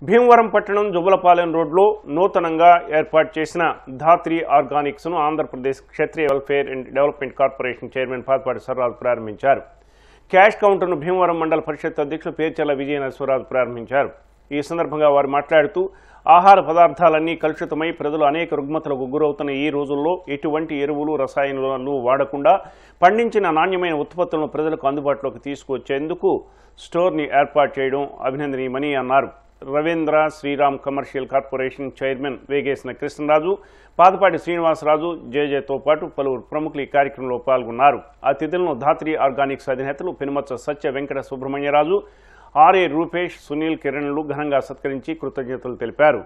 భీమవరం పట్టణం జుబ్బలపాలెం రోడ్లో నూతనంగా ఏర్పాటు చేసిన ధాత్రి ఆర్గానిక్స్ ను Andhra Pradesh Kshatriya welfare and development corporation chairman Pathapati Sarraju ప్రారంభించారు క్యాష్ కౌంటర్ను భీమవరం మండల పరిషత్ అధ్యక్షులు పేర్చల విజయ నరసింహరాజు ప్రారంభించారు ఈ సందర్భంగా వారు మాట్లాడుతూ ఆహార పదార్థాలన్నీ కలుషితమై ప్రజలు అనేక రుగ్మతలకు గురవుతున్న ఈ రోజుల్లో ఎటువంటి ఎరువులు రసాయనాలు వాడకుండా పండించిన నాణ్యమైన ఉత్పత్తులను ప్రజలకు అందుబాటులోకి తీసుకువచ్చేందుకు స్టోర్ని ఏర్పాటు చేయడం అభినందనీయమని అన్నారు Ravindra Sriram commercial corporation chairman Vegesina Krishnaraju Padapati Srinivasaraju జేజేతో పాటు పలువురు ప్రముఖులు ఈ కార్యక్రమంలో పాల్గొన్నారు అతిథులను ధాత్రి ఆర్గానిక్స్ అధినేతలు పెనుమత్స సత్య వెంకట సుబ్రహ్మణ్యరాజు ఆర్ఏ రూపేష్ సునీల్ కిరణ్లు ఘనంగా సత్కరించి కృతజ్ఞతలు తెలిపారు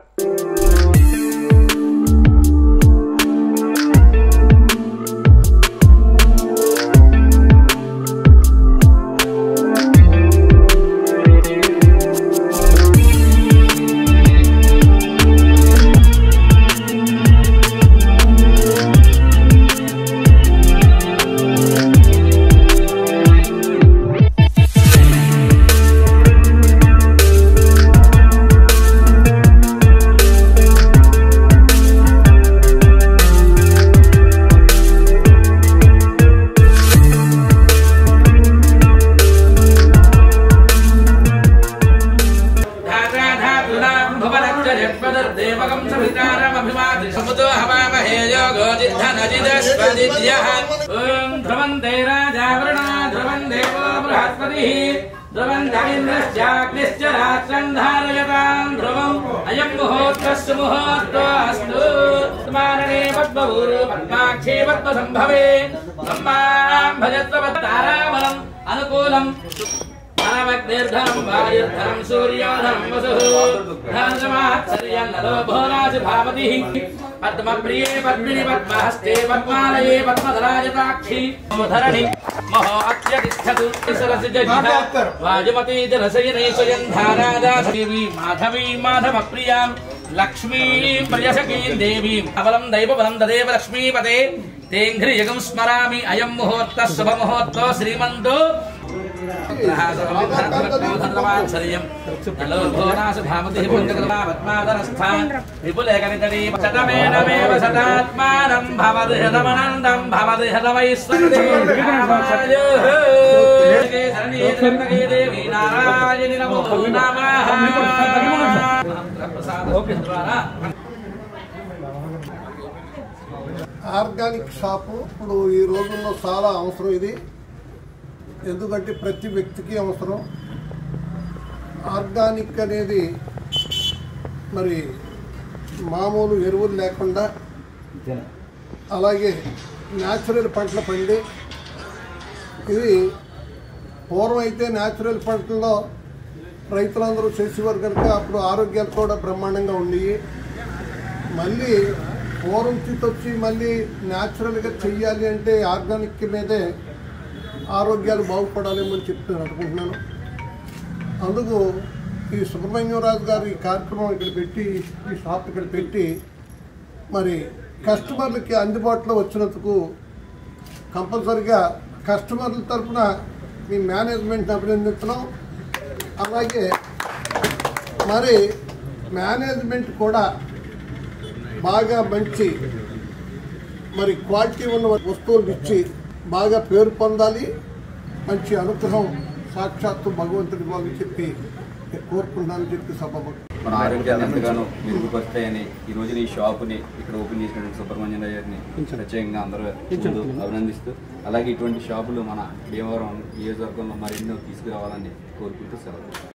धाराधातूनां भुवनक्षयत्पदर्देवकं सवितारमभिमाति समुतो हवामहे योगो जिद्धनजिदस्वदिद्यः ॐ ध्रुवन्ते राजावृणा ध्रुवन् देवो बृहस्पतिः ध्रुवन् धनिन्द्रश्चाग्निश्च रात्रम् धारयताम् ध्रुवम् अयम् मुहूर्तस्य मुहूर्तोऽस्तु स्मारणे पद्मभूरो पद्माक्षे पद्मसम्भवे ब्रह्माम् भजत्वतारामलम् अनुकूलम् धनमग्निर्धनं वायुर्धनं सूर्योधनं वसुः धनसमात्सर्यं नलो भोराज भावतिः पद्मप्रिये पद्मिनि पद्महस्ते पद्मालये पद्मधराजताक्षि धरणि महो अत्यतिष्ठतु सरसि जजित वायुमती जलशयने स्वयं धारादा देवी माधवी माधवप्रियां लक्ष्मीं प्रियसखीं देवीं अबलं दैवबलं ददेव लक्ष्मीपते तेङ्घ्रियगं स्मरामि अयं मुहूर्तः शुभमुहूर्तो श्रीमन्तो విపులేకనితడీపశతమేనమేవ శతాత్మానం భవది హృదమనందం భవది దేవి నారాయణి నమో నమః ద్వారా ఆర్గానిక్ షాపు ఇప్పుడు ఈ రోజుల్లో చాలా అవసరం ఇది ఎందుకంటే ప్రతి వ్యక్తికి అవసరం ఆర్గానిక్ అనేది మరి మామూలు ఎరువులు లేకుండా అలాగే న్యాచురల్ పంటలు పండి ఇది పూర్వం అయితే న్యాచురల్ పంటల్లో రైతులందరూ చేసేవారు కనుక అప్పుడు ఆరోగ్యాలు కూడా బ్రహ్మాండంగా ఉండేవి మళ్ళీ పూర్వం వచ్చి మళ్ళీ న్యాచురల్గా చెయ్యాలి అంటే ఆర్గానిక్ మీదే ఆరోగ్యాలు బాగుపడాలేమో అని చెప్పి నేను అనుకుంటున్నాను అందుకు ఈ సుబ్రహ్మణ్యరాజు గారు ఈ కార్యక్రమం ఇక్కడ పెట్టి ఈ షాప్ ఇక్కడ పెట్టి మరి కస్టమర్లకి అందుబాటులో వచ్చినందుకు కంపల్సరిగా కస్టమర్ల తరఫున మీ మేనేజ్మెంట్ అభినందించడం అలాగే మరి మేనేజ్మెంట్ కూడా బాగా మంచి మరి క్వాలిటీ ఉన్న వస్తువులు ఇచ్చి బాగా పేరు పొందాలి మంచి అనుగ్రహం సాక్షాత్తు భగవంతుడి బాగా చెప్పి నేను కోరుకుంటున్నానని చెప్పి సభ మన ఆరోగ్యాలు ఎంతగానో మెరుగుపరుస్తాయని ఈ రోజున ఈ షాపుని ఇక్కడ ఓపెన్ చేసినటువంటి సుబ్రహ్మణ్యం గారిని ప్రత్యేకంగా అందరూ ముందు అభినందిస్తూ అలాగే ఇటువంటి షాపులు మన భీమవరం నియోజకవర్గంలో మరెన్నో తీసుకురావాలని కోరుకుంటూ సెలవు